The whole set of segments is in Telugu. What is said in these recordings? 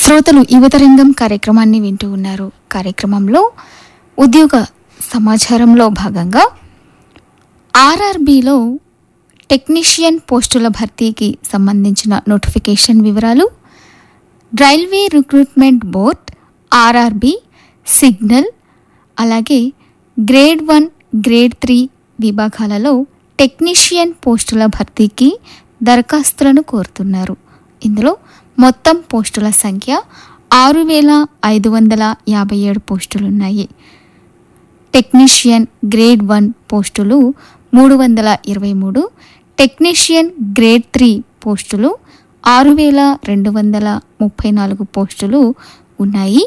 శ్రోతలు యువతరంగం కార్యక్రమాన్ని వింటూ ఉన్నారు కార్యక్రమంలో ఉద్యోగ సమాచారంలో భాగంగా ఆర్ఆర్బిలో టెక్నీషియన్ పోస్టుల భర్తీకి సంబంధించిన నోటిఫికేషన్ వివరాలు railway recruitment board RRB signal అలాగే గ్రేడ్ వన్ గ్రేడ్ త్రీ విభాగాలలో టెక్నీషియన్ పోస్టుల భర్తీకి దరఖాస్తులను కోరుతున్నారు ఇందులో మొత్తం పోస్టుల సంఖ్య ఆరు వేల ఐదు వందల యాభై ఏడు పోస్టులున్నాయి టెక్నీషియన్ గ్రేడ్ వన్ పోస్టులు మూడు వందల ఇరవై మూడు టెక్నీషియన్ గ్రేడ్ త్రీ పోస్టులు ఆరు వేల రెండు వందల ముప్పై నాలుగు పోస్టులు ఉన్నాయి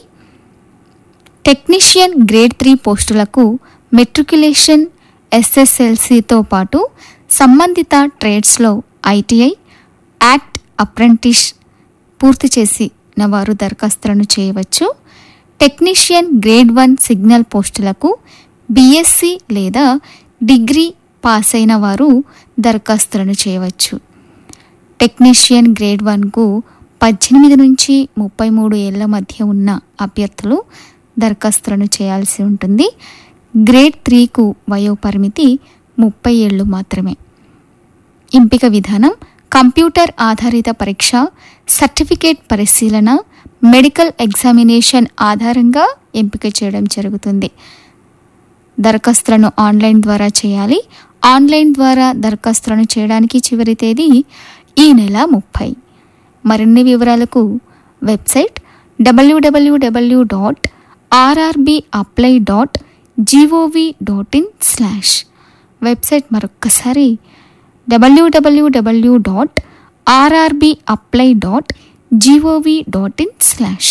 టెక్నీషియన్ గ్రేడ్ త్రీ పోస్టులకు మెట్రికులేషన్ ఎస్ఎస్ఎల్సితో పాటు సంబంధిత ట్రేడ్స్లో ఐటీఐ యాక్ట్ అప్రెంటిస్ పూర్తి చేసిన వారు దరఖాస్తులను చేయవచ్చు టెక్నీషియన్ గ్రేడ్ వన్ సిగ్నల్ పోస్టులకు బీఎస్సీ లేదా డిగ్రీ పాస్ అయిన వారు దరఖాస్తులను చేయవచ్చు టెక్నీషియన్ గ్రేడ్ వన్కు పద్దెనిమిది నుంచి ముప్పై మూడు ఏళ్ల మధ్య ఉన్న అభ్యర్థులు దరఖాస్తులను చేయాల్సి ఉంటుంది గ్రేడ్ త్రీకు వయోపరిమితి ముప్పై ఏళ్ళు మాత్రమే ఎంపిక విధానం కంప్యూటర్ ఆధారిత పరీక్ష సర్టిఫికేట్ పరిశీలన మెడికల్ ఎగ్జామినేషన్ ఆధారంగా ఎంపిక చేయడం జరుగుతుంది దరఖాస్తులను ఆన్లైన్ ద్వారా చేయాలి ఆన్లైన్ ద్వారా దరఖాస్తులను చేయడానికి చివరి తేదీ ఈ నెల ముప్పై మరిన్ని వివరాలకు website W W W dot RRB apply dot G O V dot in slash website మరొక్కసారి W W W dot RRB apply dot G O V dot in slash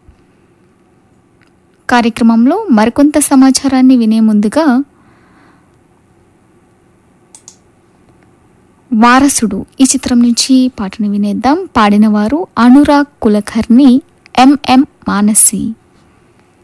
కార్యక్రమంలో మరికొంత సమాచారాన్ని వినే ముందుగా వారసుడు ఈ చిత్రం నుంచి పాటను వినేద్దాం పాడినవారు అనురాగ్ కులకర్ణి ఎంఎం మానసి